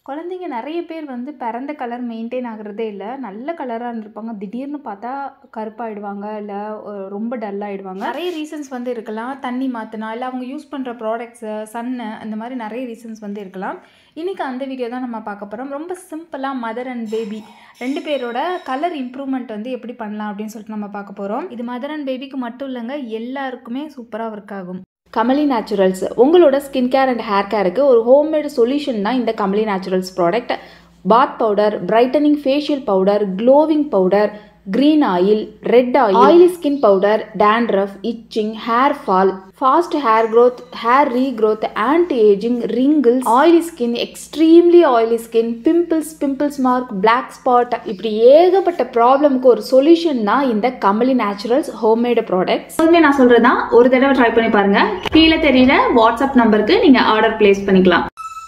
குழந்தைங்க நிறைய பேர் வந்து பிறந்த கலர் மெயின்டைன் ஆகுறதே இல்லை நல்ல கலராக இருந்திருப்பாங்க திடீர்னு பார்த்தா கருப்பாயிடுவாங்க இல்லை ரொம்ப டல்லாகிடுவாங்க நிறைய ரீசன்ஸ் வந்து இருக்கலாம் தண்ணி மாற்றினா இல்லை அவங்க யூஸ் பண்ணுற ப்ராடக்ட்ஸு சன்னு அந்த மாதிரி நிறைய ரீசன்ஸ் வந்து இருக்கலாம் இன்றைக்கி அந்த வீடியோ தான் நம்ம பார்க்க போகிறோம் ரொம்ப சிம்பிளாக மதர் அண்ட் பேபி ரெண்டு பேரோட கலர் இம்ப்ரூவ்மெண்ட் வந்து எப்படி பண்ணலாம் அப்படின்னு சொல்லிட்டு நம்ம பார்க்க போகிறோம் இது மதர் அண்ட் பேபிக்கு மட்டும் இல்லைங்க எல்லாருக்குமே சூப்பராக ஒர்க் ஆகும் கமலி நேச்சுரல்ஸ் உங்களோட ஸ்கின் கேர் அண்ட் ஹேர் கேருக்கு ஒரு ஹோம்மேடு சொல்யூஷன் தான் இந்த Kamali naturals product bath powder brightening facial powder glowing powder green oil red oil oily skin powder dandruff itching hair fall fast hair growth hair regrowth anti aging wrinkles oily skin extremely oily skin pimples pimples mark black spot இப்படி ஏகப்பட்ட ப்ராப்ளமுக்கு ஒரு solution தான் இந்த Kamali naturals homemade products எப்போதுமே நான் சொல்றதுதான் ஒரு தடவை ட்ரை பண்ணி பாருங்க கீழே தெரியுற வாட்ஸ்அப் நம்பருக்கு நீங்க ஆர்டர் பிளேஸ் பண்ணிக்கலாம்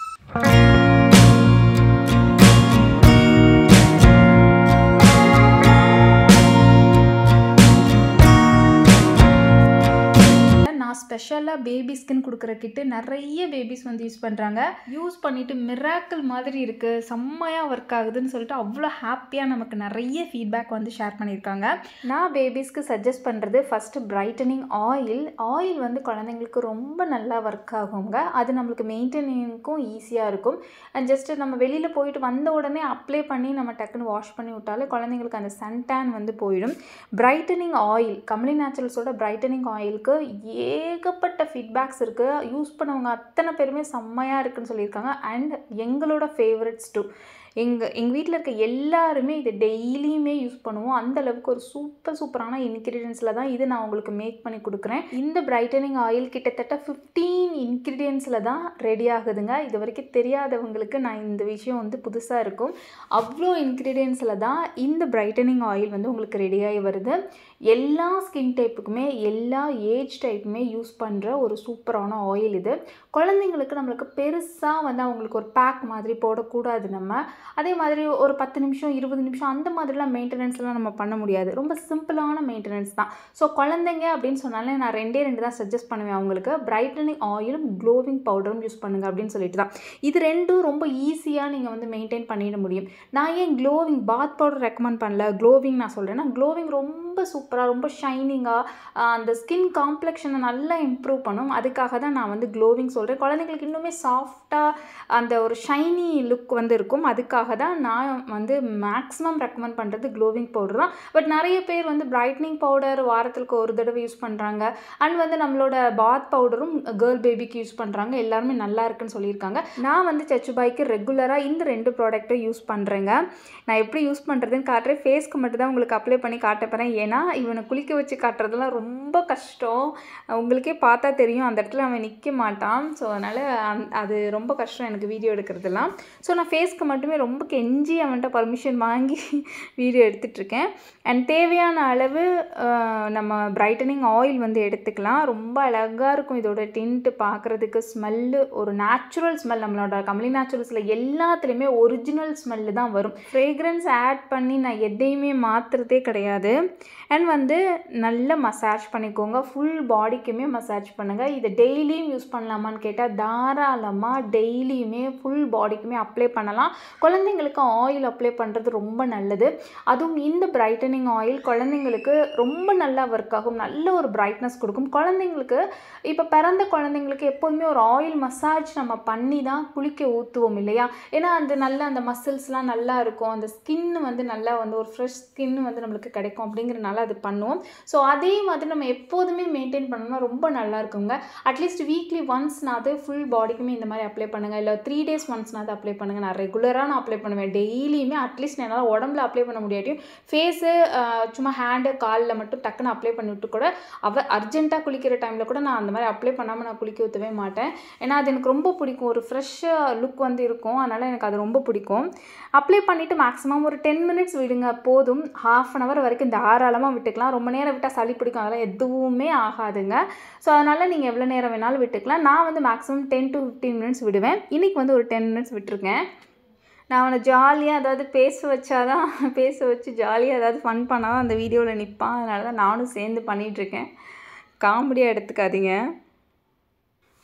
நான் ஸ்பெஷலாக பேபி ஸ்கின் கொடுக்குற கிட்டு நிறைய பேபிஸ் வந்து யூஸ் பண்ணுறாங்க யூஸ் பண்ணிவிட்டு மிராக்கிள் மாதிரி இருக்குது செம்மையாக ஒர்க் ஆகுதுன்னு சொல்லிட்டு அவ்வளோ ஹாப்பியாக நமக்கு நிறைய ஃபீட்பேக் வந்து ஷேர் பண்ணியிருக்காங்க நான் பேபிஸ்க்கு சஜஸ்ட் பண்ணுறது ஃபஸ்ட்டு பிரைட்டனிங் ஆயில் ஆயில் வந்து குழந்தைங்களுக்கு ரொம்ப நல்லா ஒர்க் ஆகுங்க அது நம்மளுக்கு மெயின்டெனிங்க்கும் ஈஸியாக இருக்கும் அண்ட் ஜஸ்ட்டு நம்ம வெளியில் போயிட்டு வந்த உடனே அப்ளை பண்ணி நம்ம டக்குன்னு வாஷ் பண்ணி விட்டாலே குழந்தைங்களுக்கு அந்த சன்டேன் வந்து போயிடும் பிரைட்டனிங் ஆயில் கமலி நேச்சுரல்ஸோட பிரைட்டனிங் ஆயிலுக்கு ஏகப்பட்ட ஃபீட்பேக்ஸ் இருக்குது யூஸ் பண்ணவங்க அத்தனை பேருமே செம்மையாக இருக்குன்னு சொல்லியிருக்காங்க அண்ட் எங்களோட ஃபேவரட்ஸ் டூ எங்கள் எங்கள் வீட்டில் இருக்க எல்லாருமே இது டெய்லியுமே யூஸ் பண்ணுவோம் அந்த அளவுக்கு ஒரு சூப்பர் சூப்பரான இன்க்ரீடியன்ஸில் தான் இது நான் உங்களுக்கு மேக் பண்ணி கொடுக்குறேன் இந்த பிரைட்டனிங் ஆயில் கிட்டத்தட்ட ஃபிஃப்டீன் இன்க்ரீடியன்ஸில் தான் ரெடி ஆகுதுங்க இது வரைக்கும் தெரியாதவங்களுக்கு நான் இந்த விஷயம் வந்து புதுசாக இருக்கும் அவ்வளோ இன்க்ரீடியன்ஸில் தான் இந்த பிரைட்டனிங் ஆயில் வந்து உங்களுக்கு ரெடியாகி வருது எல்லா ஸ்கின் டைப்புக்குமே எல்லா ஏஜ் டைப்புமே யூஸ் பண்ணுற ஒரு சூப்பரான ஆயில் இது குழந்தைங்களுக்கு நம்மளுக்கு பெருசாக வந்து அவங்களுக்கு ஒரு பேக் மாதிரி போடக்கூடாது நம்ம அதே மாதிரி ஒரு பத்து நிமிஷம் இருபது நிமிஷம் அந்த மாதிரிலாம் மெயின்டெனன்ஸ்லாம் நம்ம பண்ண முடியாது ரொம்ப சிம்பிளான மெயின்டெனன்ஸ் தான் ஸோ குழந்தைங்க அப்படின்னு சொன்னாலே நான் ரெண்டே ரெண்டு தான் சஜஸ்ட் பண்ணுவேன் அவங்களுக்கு பிரைட்டனிங் ஆயிலும் க்ளோவிங் பவுடரும் யூஸ் பண்ணுங்க அப்படின்னு சொல்லிட்டு தான் இது ரெண்டும் ரொம்ப ஈஸியாக நீங்கள் வந்து மெயின்டைன் பண்ணிட முடியும் நான் ஏன் க்ளோவிங் பாத் பவுடர் ரெக்கமெண்ட் பண்ணல க்ளோவிங் நான் சொல்கிறேன்னா க்ளோவிங் ரொம்ப சூப்பராக ரொம்ப ஷைனிங்காக அந்த ஸ்கின் காம்ப்ளெக்ஷனை நல்லா இம்ப்ரூவ் பண்ணும் அதுக்காக தான் நான் வந்து க்ளோவிங் சொல்கிறேன் குழந்தைங்களுக்கு இன்னுமே சாஃப்டாக அந்த ஒரு ஷைனி லுக் வந்து இருக்கும் அதுக்காக தான் நான் வந்து மேக்ஸிமம் ரெக்கமெண்ட் பண்ணுறது க்ளோவிங் பவுடர் தான் பட் நிறைய பேர் வந்து பிரைட்னிங் பவுடர் வாரத்துக்கு ஒரு தடவை யூஸ் பண்ணுறாங்க அண்ட் வந்து நம்மளோட பாத் பவுடரும் கேர்ள் பேபிக்கு யூஸ் பண்ணுறாங்க எல்லாருமே நல்லா இருக்குன்னு சொல்லியிருக்காங்க நான் வந்து சச்சுபாய்க்கு ரெகுலராக இந்த ரெண்டு ப்ராடக்ட்டும் யூஸ் பண்ணுறேங்க நான் எப்படி யூஸ் பண்ணுறதுன்னு காட்டுறேன் ஃபேஸ்க்கு மட்டும் தான் உங்களுக்கு அப்ளை பண்ணி காட்ட போகிறேன் ஏன்னா இவனை குளிக்க வச்சு காட்டுறதுலாம் ரொம்ப கஷ்டம் உங்களுக்கே பார்த்தா தெரியும் அந்த இடத்துல அவன் நிற்க மாட்டான் ஸோ அதனால் அந் அது ரொம்ப கஷ்டம் எனக்கு வீடியோ எடுக்கிறதுலாம் ஸோ நான் ஃபேஸ்க்கு மட்டுமே ரொம்ப கெஞ்சி அவன்கிட்ட பர்மிஷன் வாங்கி வீடியோ எடுத்துட்ருக்கேன் அண்ட் தேவையான அளவு நம்ம பிரைட்டனிங் ஆயில் வந்து எடுத்துக்கலாம் ரொம்ப அழகாக இருக்கும் இதோட டின்ட்டு பார்க்குறதுக்கு ஸ்மெல்லு ஒரு நேச்சுரல் ஸ்மெல் நம்மளோட கமலி நேச்சுரல்ஸில் எல்லாத்துலேயுமே ஒரிஜினல் ஸ்மெல்லு தான் வரும் ஃப்ரேக்ரன்ஸ் ஆட் பண்ணி நான் எதையுமே மாற்றுறதே கிடையாது அண்ட் வந்து நல்லா மசாஜ் பண்ணிக்கோங்க ஃபுல் பாடிக்குமே மசாஜ் பண்ணுங்கள் இதை டெய்லியும் யூஸ் பண்ணலாமான்னு கேட்டால் தாராளமாக டெய்லியுமே ஃபுல் பாடிக்குமே அப்ளை பண்ணலாம் குழந்தைங்களுக்கு ஆயில் அப்ளை பண்ணுறது ரொம்ப நல்லது அதுவும் இந்த பிரைட்டனிங் ஆயில் குழந்தைங்களுக்கு ரொம்ப நல்லா ஒர்க் ஆகும் நல்ல ஒரு பிரைட்னஸ் கொடுக்கும் குழந்தைங்களுக்கு இப்போ பிறந்த குழந்தைங்களுக்கு எப்போதுமே ஒரு ஆயில் மசாஜ் நம்ம பண்ணி தான் குளிக்க ஊற்றுவோம் இல்லையா ஏன்னா அந்த நல்ல அந்த மசில்ஸ்லாம் நல்லா இருக்கும் அந்த ஸ்கின் வந்து நல்லா வந்து ஒரு ஃப்ரெஷ் ஸ்கின் வந்து நம்மளுக்கு கிடைக்கும் அப்படிங்கிறனால அது பண்ணுவோம் ஸோ அதே மாதிரி நம்ம எப்போதுமே மெயின்டைன் பண்ணோம்னா ரொம்ப நல்லா இருக்குங்க அட்லீஸ்ட் வீக்லி ஒன்ஸ்னாவது ஃபுல் பாடிக்குமே இந்த மாதிரி அப்ளை பண்ணுங்கள் இல்லை த்ரீ டேஸ் ஒன்ஸ்னாவது அப்ளை பண்ணுங்கள் நான் ரெகுலராக நான் அப்ளை பண்ணுவேன் டெய்லியுமே அட்லீஸ்ட் என்னால் உடம்புல அப்ளை பண்ண முடியாட்டியும் ஃபேஸு சும்மா ஹேண்டு காலில் மட்டும் டக்குன்னு அப்ளை பண்ணிவிட்டு கூட அவ அர்ஜென்ட்டாக குளிக்கிற டைமில் கூட நான் அந்த மாதிரி அப்ளை பண்ணாமல் நான் குளிக்க ஊற்றவே மாட்டேன் ஏன்னா அது எனக்கு ரொம்ப பிடிக்கும் ஒரு ஃப்ரெஷ்ஷாக லுக் வந்து இருக்கும் அதனால் எனக்கு அது ரொம்ப பிடிக்கும் அப்ளை பண்ணிவிட்டு மேக்ஸிமம் ஒரு டென் மினிட்ஸ் விடுங்க போதும் ஹாஃப் அன் ஹவர் வரைக்கும் தாராளமாக விட்டுக்கலாம் ரொம்ப நேரம் விட்டால் சளி பிடிக்கும் அதெல்லாம் எதுவுமே ஆகாதுங்க ஸோ அதனால் நீங்கள் எவ்வளோ நேரம் வேணாலும் விட்டுக்கலாம் நான் வந்து maximum ten to fifteen minutes விடுவேன் இன்றைக்கி வந்து ஒரு டென் மினிட்ஸ் விட்டுருக்கேன் நான் அவனை ஜாலியாக அதாவது பேச வச்சாதான் பேச வச்சு ஜாலியாக ஏதாவது ஃபன் பண்ணால் தான் அந்த வீடியோவில் நிற்பான் அதனால தான் நானும் சேர்ந்து பண்ணிகிட்ருக்கேன் காமெடியாக எடுத்துக்காதீங்க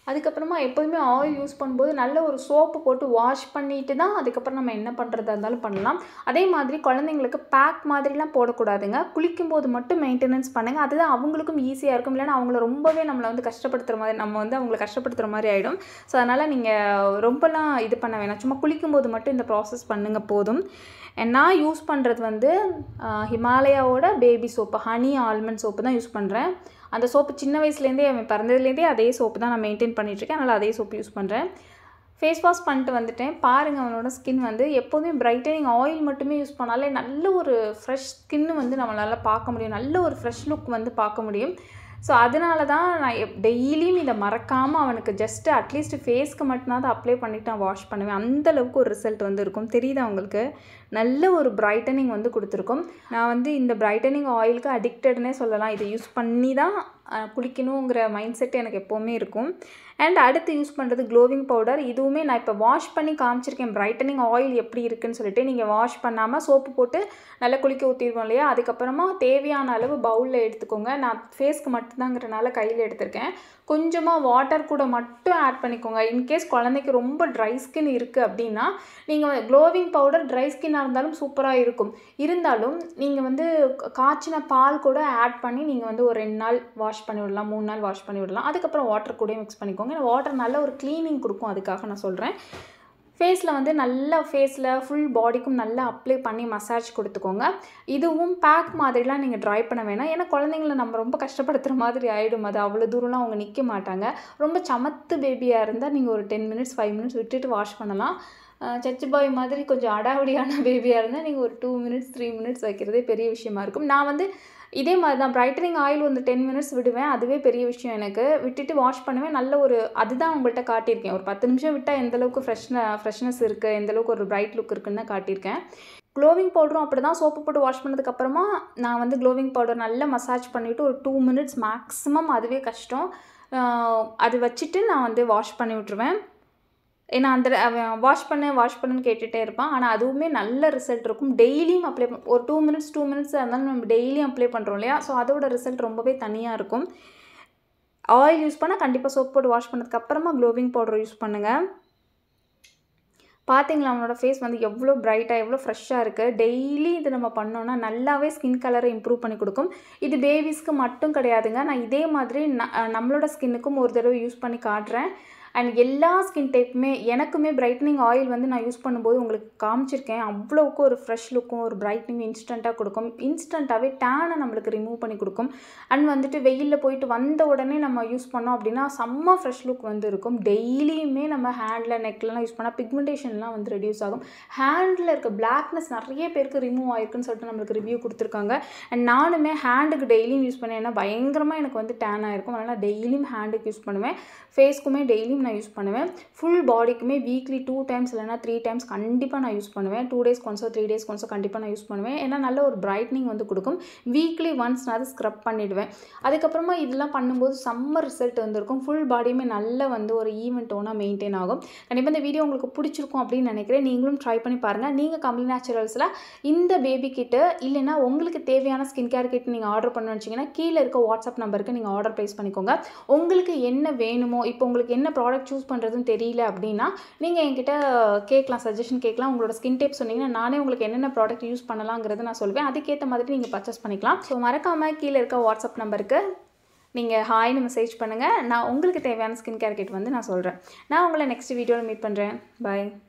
அதுக்கப்புறமா எப்போதுமே ஆயில் யூஸ் பண்ணும்போது நல்ல ஒரு சோப்பு போட்டு வாஷ் பண்ணிட்டு தான் அதுக்கப்புறம் நம்ம என்ன பண்ணுறதா இருந்தாலும் பண்ணலாம் அதே மாதிரி குழந்தைங்களுக்கு பேக் மாதிரிலாம் போடக்கூடாதுங்க குளிக்கும்போது மட்டும் மெயின்டெனன்ஸ் பண்ணுங்கள் அதுதான் அவங்களுக்கும் ஈஸியாக இருக்கும் இல்லைன்னா அவங்கள ரொம்பவே நம்மளை வந்து கஷ்டப்படுத்துகிற மாதிரி நம்ம வந்து அவங்கள கஷ்டப்படுத்துகிற மாதிரி ஆகிடும் ஸோ அதனால் நீங்கள் ரொம்பலாம் இது பண்ண வேணாம் சும்மா குளிக்கும்போது மட்டும் இந்த ப்ராசஸ் பண்ணுங்கள் போதும் And நான் யூஸ் பண்ணுறது வந்து ஆஹ், ஹிமாலயாவோட baby soap honey almond soap தான் யூஸ் பண்ணுறேன் அந்த சோப்பு சின்ன வயசுலேருந்தே அவன் பிறந்ததுலேருந்தே அதே சோப்பு தான் நான் மெயின்டைன் பண்ணிகிட்ருக்கேன் அதனால் அதே சோப்பு யூஸ் பண்ணுறேன் ஃபேஸ் வாஷ் பண்ணிட்டு வந்துட்டேன் பாருங்கள் அவனோட ஸ்கின் வந்து எப்போதுமே பிரைட்டனிங் ஆயில் மட்டுமே யூஸ் பண்ணாலே நல்ல ஒரு ஃப்ரெஷ் ஸ்கின்னு வந்து நம்மளால் பார்க்க முடியும் நல்ல ஒரு ஃப்ரெஷ் லுக் வந்து பார்க்க முடியும் ஸோ அதனால தான் நான் டெய்லியும் இதை மறக்காமல் அவனுக்கு ஜஸ்ட்டு அட்லீஸ்ட் ஃபேஸ்க்கு மட்டும்னாவது அப்ளை பண்ணிவிட்டு நான் வாஷ் பண்ணுவேன் அந்த அளவுக்கு ஒரு ரிசல்ட் வந்து இருக்கும் தெரியுதா உங்களுக்கு நல்ல ஒரு பிரைட்டனிங் வந்து கொடுத்துருக்கும் நான் வந்து இந்த பிரைட்டனிங் ஆயிலுக்கு அடிக்டட்னே சொல்லலாம் இதை யூஸ் பண்ணி தான் அஹ், குளிக்கணுங்கிற மைண்ட் செட் எனக்கு எப்போவுமே இருக்கும் அண்ட் அடுத்து யூஸ் பண்ணுறது க்ளோவிங் பவுடர் இதுவுமே நான் இப்போ வாஷ் பண்ணி காமிச்சிருக்கேன் பிரைட்டனிங் ஆயில் எப்படி இருக்குன்னு சொல்லிட்டு நீங்கள் வாஷ் பண்ணாமல் சோப்பு போட்டு நல்லா குளிக்க ஊற்றிடுவோம் இல்லையா அதுக்கப்புறமா தேவையான அளவு பவுலில் எடுத்துக்கோங்க நான் ஃபேஸ்க்கு மட்டும்தாங்கிறனால கையில் எடுத்திருக்கேன் கொஞ்சமாக வாட்டர் கூட மட்டும் ஆட் பண்ணிக்கோங்க இன்கேஸ் குழந்தைக்கு ரொம்ப ட்ரை ஸ்கின் இருக்குது அப்படின்னா நீங்கள் க்ளோவிங் பவுடர் ட்ரை ஸ்கின்னாக இருந்தாலும் சூப்பராக இருக்கும் இருந்தாலும் நீங்கள் வந்து கா- காய்ச்சின பால் கூட ஆட் பண்ணி நீங்கள் வந்து ஒரு ரெண்டு நாள் வாஷ் பண்ணி விடலாம் மூணு நாள் வாஷ் பண்ணி விடலாம் அதுக்கப்புறம் வாட்டர் கூட மிக்ஸ் பண்ணிக்கோங்க வாட்டர் நல்ல ஒரு க்ளீனிங் கொடுக்கும் அதுக்காக நான் சொல்கிறேன் ஃபேஸில் வந்து நல்லா ஃபேஸில் ஃபுல் பாடிக்கும் நல்லா அப்ளை பண்ணி மசாஜ் கொடுத்துக்கோங்க இதுவும் பேக் மாதிரிலாம் நீங்கள் ட்ரை பண்ண வேணாம் ஏன்னா குழந்தைங்கள நம்ம ரொம்ப கஷ்டப்படுத்துகிற மாதிரி ஆகிடும் அது அவ்வளோ தூரம்லாம் அவங்க நிற்க மாட்டாங்க ரொம்ப சமத்து பேபியாக இருந்தால் நீங்கள் ஒரு டென் மினிட்ஸ் ஃபைவ் மினிட்ஸ் விட்டுட்டு வாஷ் பண்ணலாம் அஹ் சச்சு பாய் மாதிரி கொஞ்சம் அடாவடியான பேபியாக இருந்தால் நீங்கள் ஒரு டூ மினிட்ஸ் த்ரீ மினிட்ஸ் வைக்கிறதே பெரிய விஷயமா இருக்கும் நான் வந்து இதே மாதிரி தான் பிரைட்டனிங் ஆயில் வந்து டென் மினிட்ஸ் விடுவேன் அதுவே பெரிய விஷயம் எனக்கு விட்டுட்டு வாஷ் பண்ணுவேன் நல்ல ஒரு அதுதான் உங்கள்கிட்ட காட்டியிருக்கேன் ஒரு பத்து நிமிஷம் விட்டால் எந்த அளவுக்கு ஃப்ரெஷ்ன ஃப்ரெஷ்னஸ் இருக்குது எந்த அளவுக்கு ஒரு பிரைட் லுக் இருக்குன்னு தான் காட்டியிருக்கேன் க்ளோவிங் பவுடரும் அப்படி தான் சோப்பு போட்டு வாஷ் பண்ணதுக்கப்புறமா நான் வந்து க்ளோவிங் பவுடர் நல்லா மசாஜ் பண்ணிவிட்டு ஒரு டூ மினிட்ஸ் மேக்ஸிமம் அதுவே கஷ்டம் ஆஹ் அது வச்சுட்டு நான் வந்து வாஷ் பண்ணி விட்ருவேன் ஏன்னா அந்த அவன் வாஷ் பண்ணு வாஷ் பண்ணுன்னு கேட்டுகிட்டே இருப்பான் ஆனால் அதுவுமே நல்ல ரிசல்ட் இருக்கும் டெய்லியும் அப்ளை ஒரு டூ மினிட்ஸ் டூ மினிட்ஸ் இருந்தாலும் நம்ம டெய்லியும் அப்ளை பண்ணுறோம் இல்லையா ஸோ அதோட ரிசல்ட் ரொம்பவே தனியாக இருக்கும் ஆயில் யூஸ் பண்ணால் கண்டிப்பாக சோப் போட்டு வாஷ் பண்ணதுக்கப்புறமா க்ளோவிங் பவுடர் யூஸ் பண்ணுங்கள் பார்த்தீங்களா அவனோட ஃபேஸ் வந்து எவ்வளோ பிரைட்டாக எவ்வளோ ஃப்ரெஷ்ஷாக இருக்குது டெய்லி இது நம்ம பண்ணோன்னா நல்லாவே ஸ்கின் கலரை இம்ப்ரூவ் பண்ணி கொடுக்கும் இது பேபிஸ்க்கு மட்டும் கிடையாதுங்க நான் இதே மாதிரி ந- அஹ் நம்மளோட ஸ்கின்னுக்கும் ஒரு தடவை யூஸ் பண்ணி காட்டுறேன் அண்ட் எல்லா ஸ்கின் டைப்புமே எனக்குமே பிரைட்னிங் ஆயில் வந்து நான் யூஸ் பண்ணும்போது உங்களுக்கு காமிச்சிருக்கேன் அவ்வளோவுக்கு ஒரு ஃப்ரெஷ் லுக்கும் ஒரு பிரைட்னிங் இன்ஸ்டண்ட்டாக கொடுக்கும் இன்ஸ்டண்ட்டாகவே டேனை நம்மளுக்கு ரிமூவ் பண்ணி கொடுக்கும் அண்ட் வந்துட்டு வெயிலில் போயிட்டு வந்த உடனே நம்ம யூஸ் பண்ணோம் அப்படின்னா செம்ம ஃப்ரெஷ் லுக் வந்து இருக்கும் டெய்லியுமே நம்ம ஹேண்டில் நெக்லலாம் யூஸ் பண்ணால் பிக்மெண்டேஷன்லாம் வந்து ரெடியூஸ் ஆகும் ஹேண்டில் இருக்க பிளாக்னஸ் நிறைய பேருக்கு ரிமூவ் ஆயிருக்குன்னு சொல்லிட்டு நம்மளுக்கு ரிவ்யூ கொடுத்துருக்காங்க அண்ட் நானுமே ஹேண்டுக்கு டெய்லியும் யூஸ் பண்ணேன் ஏன்னா பயங்கரமாக எனக்கு வந்து டேன் ஆயிருக்கும் அதனால் டெய்லியும் ஹேண்டுக்கு யூஸ் பண்ணுவேன் ஃபேஸ்க்குமே டெய்லியும் நான் யூஸ் பண்ணுவேன் ஃபுல் பாடிக்குமே வீக்லி டூ டைம்ஸ் இல்லைனா த்ரீ டைம்ஸ் கண்டிப்பாக நான் யூஸ் பண்ணுவேன் டூ டேஸ் கொன்சோ த்ரீ டேஸ் கொன்சோ கண்டிப்பாக நான் யூஸ் பண்ணுவேன் ஏன்னா நல்ல ஒரு பிரைட்னிங் வந்து கொடுக்கும் வீக்லி ஒன்ஸ் நான் அதை ஸ்க்ரப் பண்ணிவிடுவேன் அதுக்கப்புறமா இதெல்லாம் பண்ணும்போது செம்ம ரிசல்ட் வந்திருக்கும் ஃபுல் பாடியுமே நல்ல வந்து ஒரு ஈவன் டோனாக மெயின்டைன் ஆகும் கண்டிப்பாக இந்த வீடியோ உங்களுக்கு பிடிச்சிருக்கும் அப்படின்னு நினைக்கிறேன் நீங்களும் ட்ரை பண்ணி பாருங்கள் நீங்கள் கம்பி நேச்சுரல்ஸில் இந்த பேபி கிட்டு இல்லைன்னா உங்களுக்கு தேவையான ஸ்கின் கேர் கிட் நீங்கள் ஆர்டர் பண்ண வச்சிங்கன்னா கீழே இருக்க வாட்ஸ்அப் நம்பருக்கு நீங்கள் ஆர்டர் ப்ளேஸ் பண்ணிக்கோங்க உங்களுக்கு என்ன வேணுமோ இப்போ உங்களுக்கு என்ன ப்ராடக்ட் சூஸ் பண்ணுறதுன்னு தெரியல அப்படின்னா நீங்கள் என்கிட்ட கேட்கலாம் சஜஷன் கேட்கலாம் உங்களோட ஸ்கின் டைப் சொன்னீங்கன்னா நானே உங்களுக்கு என்னென்ன ப்ராடக்ட் யூஸ் பண்ணலாங்கிறது நான் சொல்வேன் அதுக்கேற்ற மாதிரி நீங்கள் பர்ச்சேஸ் பண்ணிக்கலாம் ஸோ மறக்காமல் கீழே இருக்க வாட்ஸ்அப் நம்பருக்கு நீங்கள் ஹாய்னு மெசேஜ் பண்ணுங்கள் நான் உங்களுக்கு தேவையான ஸ்கின் கேர் கிட் வந்து நான் சொல்கிறேன் நான் உங்களை நெக்ஸ்ட் வீடியோவில் மீட் பண்ணுறேன் பை